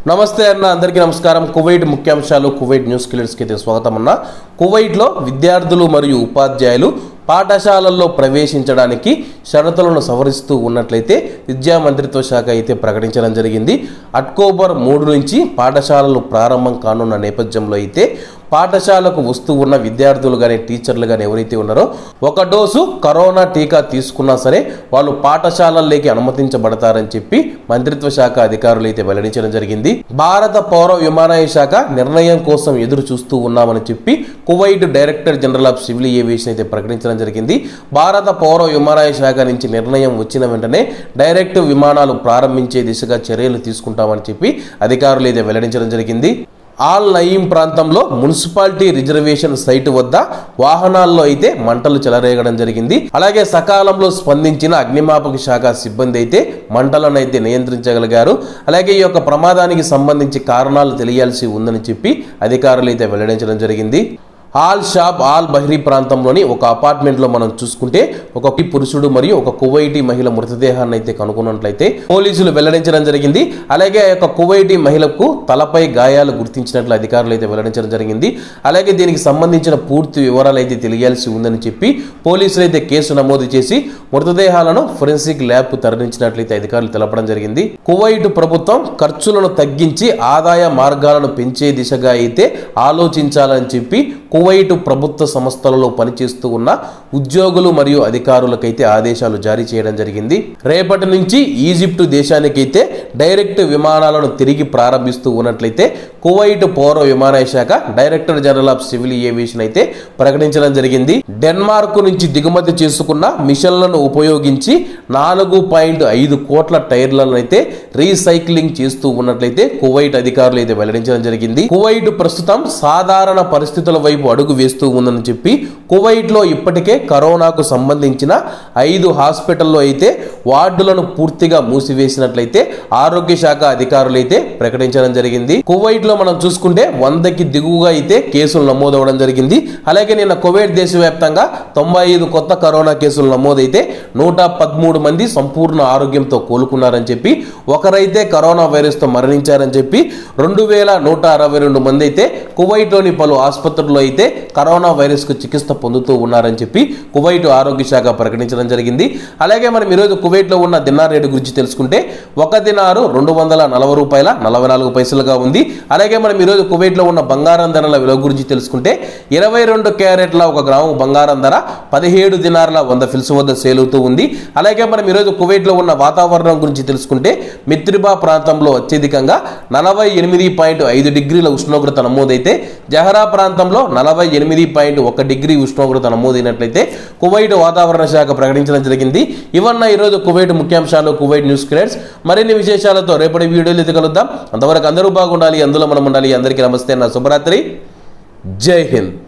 నమస్తే అన్న అందరికీ నమస్కారం కువైట్ ముఖ్యాంశాలు కువైట్ న్యూస్ కిలర్స్కి అయితే స్వాగతం అన్న కువైట్లో విద్యార్థులు మరియు ఉపాధ్యాయులు పాఠశాలల్లో ప్రవేశించడానికి షరతులను సవరిస్తూ ఉన్నట్లయితే విద్యా మంత్రిత్వ శాఖ అయితే ప్రకటించడం జరిగింది అక్టోబర్ మూడు నుంచి పాఠశాలలు ప్రారంభం కానున్న నేపథ్యంలో అయితే పాఠశాలకు వస్తూ ఉన్న విద్యార్థులు కానీ టీచర్లు కానీ ఎవరైతే ఉన్నారో ఒక డోసు కరోనా టీకా తీసుకున్నా సరే వాళ్ళు పాఠశాలల్లోకి అనుమతించబడతారని చెప్పి మంత్రిత్వ శాఖ అధికారులు అయితే వెల్లడించడం జరిగింది భారత పౌర విమానయాన శాఖ నిర్ణయం కోసం ఎదురు చూస్తూ ఉన్నామని చెప్పి Kuwait director general of civil aviation అయితే ప్రకటించడం జరిగింది భారత పౌర విమానయాన శాఖ నుంచి నిర్ణయం వచ్చిన వెంటనే డైరెక్ట్ విమానాలు ప్రారంభించే దిశగా చర్యలు తీసుకుంటామని చెప్పి అధికారులు అయితే వెల్లడించడం జరిగింది ఆల్ నయీం ప్రాంతంలో మున్సిపాలిటీ రిజర్వేషన్ సైట్ వద్ద వాహనాల్లో అయితే మంటలు చెలరేగడం జరిగింది అలాగే సకాలంలో స్పందించిన అగ్నిమాపక శాఖ సిబ్బంది అయితే మంటలను అయితే నియంత్రించగలిగారు అలాగే ఈ యొక్క ప్రమాదానికి సంబంధించి కారణాలు తెలియాల్సి ఉందని చెప్పి అధికారులు అయితే వెల్లడించడం జరిగింది ఆల్ షాబ్ ఆల్ బహ్రీ ప్రాంతంలోని ఒక అపార్ట్మెంట్ లో మనం చూసుకుంటే ఒక పురుషుడు మరియు ఒక కువైటీ మహిళ మృతదేహాన్ని అయితే కనుగొన్నట్లయితే పోలీసులు వెల్లడించడం జరిగింది అలాగే ఆ యొక్క కువైటీ మహిళకు తలపై గాయాలు గుర్తించినట్లు అధికారులు అయితే వెల్లడించడం జరిగింది అలాగే దీనికి సంబంధించిన పూర్తి వివరాలు అయితే తెలియాల్సి ఉందని చెప్పి పోలీసులు అయితే కేసు నమోదు చేసి మృతదేహాలను ఫోరెన్సిక్ ల్యాబ్ తరలించినట్లయితే అధికారులు తెలపడం జరిగింది కువైట్ ప్రభుత్వం ఖర్చులను తగ్గించి ఆదాయ మార్గాలను పెంచే దిశగా అయితే ఆలోచించాలని చెప్పి కువైట్ ప్రభుత్వ సంస్థలలో పనిచేస్తూ ఉన్న ఉద్యోగులు మరియు అధికారులకైతే ఆదేశాలు జారీ చేయడం జరిగింది రేపటి నుంచి ఈజిప్ట్ దేశానికైతే డైరెక్ట్ విమానాలను తిరిగి ప్రారంభిస్తూ ఉన్నట్లయితే కువైట్ పౌర విమానయాన శాఖ director general of civil aviation అయితే ప్రకటించడం జరిగింది డెన్మార్క్ నుంచి దిగుమతి చేసుకున్న మిషన్లను ఉపయోగించి నాలుగు పాయింట్ ఐదు కోట్ల టైర్లను అయితే రీసైక్లింగ్ చేస్తూ ఉన్నట్లయితే కువైట్ అధికారులు అయితే వెల్లడించడం జరిగింది కువైట్ ప్రస్తుతం సాధారణ పరిస్థితుల వైపు అడుగు వేస్తూ ఉందని చెప్పి కువైట్ లో ఇప్పటికే కరోనాకు సంబంధించిన ఐదు హాస్పిటల్లో అయితే వార్డులను పూర్తిగా మూసివేసినట్లయితే ఆరోగ్య శాఖ అధికారులు అయితే ప్రకటించడం జరిగింది కువైట్ లో మనం చూసుకుంటే వందకి దిగువగా అయితే కేసులు నమోదవడం జరిగింది అలాగే నిన్న కువైట్ దేశవ్యాప్తంగా తొంభై ఐదు కొత్త కరోనా కేసులు నమోదైతే నూట పదమూడు మంది సంపూర్ణ ఆరోగ్యంతో కోలుకున్నారని చెప్పి ఒకరైతే కరోనా వైరస్ తో మరణించారని చెప్పి రెండు వేల నూట అరవై రెండు మంది అయితే కువైట్లోని పలు ఆసుపత్రుల్లో అయితే కరోనా వైరస్ కు చికిత్స పొందుతూ ఉన్నారని చెప్పి కువైట్ ఆరోగ్య శాఖ ప్రకటించడం జరిగింది అలాగే మనం ఈరోజు కువైట్ లో ఉన్న దినార్ రేటు గురించి తెలుసుకుంటే ఒక దినారు రెండు వందల నలభై రూపాయల నలభై నాలుగు పైసలుగా ఉంది అలాగే మనం ఈరోజు కువైట్ లో ఉన్న బంగారం ధరల విలువ గురించి తెలుసుకుంటే ఇరవై రెండు క్యారెట్ల ఒక గ్రాము బంగారం ధర పదిహేడు దినార్ల వంద ఫిల్స్ వద్ద సేల్ అవుతూ ఉంది అలాగే మనం ఈరోజు కువైట్ లో ఉన్న వాతావరణం గురించి తెలుసుకుంటే మిత్రిబా ప్రాంతంలో అత్యధికంగా నలభై ఎనిమిది పాయింట్ ఐదు డిగ్రీల ఉష్ణోగ్రత నమోదైతే జహరా ప్రాంతంలో నలభై ఎనిమిది పాయింట్ ఒక డిగ్రీ ఉష్ణోగ్రత నమోదైనట్లయితే కువైట్ వాతావరణ శాఖ ప్రకటించడం జరిగింది ఇవన్న ఈరోజు కువైట్ ముఖ్యాంశాలు కువైట్ న్యూస్ క్రియేట్స్ మరిన్ని విశేషాలతో రేపటి వీడియోలు ఎదుగలుద్దాం అంతవరకు అందరూ బాగుండాలి అందులో మనం ఉండాలి అందరికీ నమస్తే నా శుభరాత్రి జై హింద్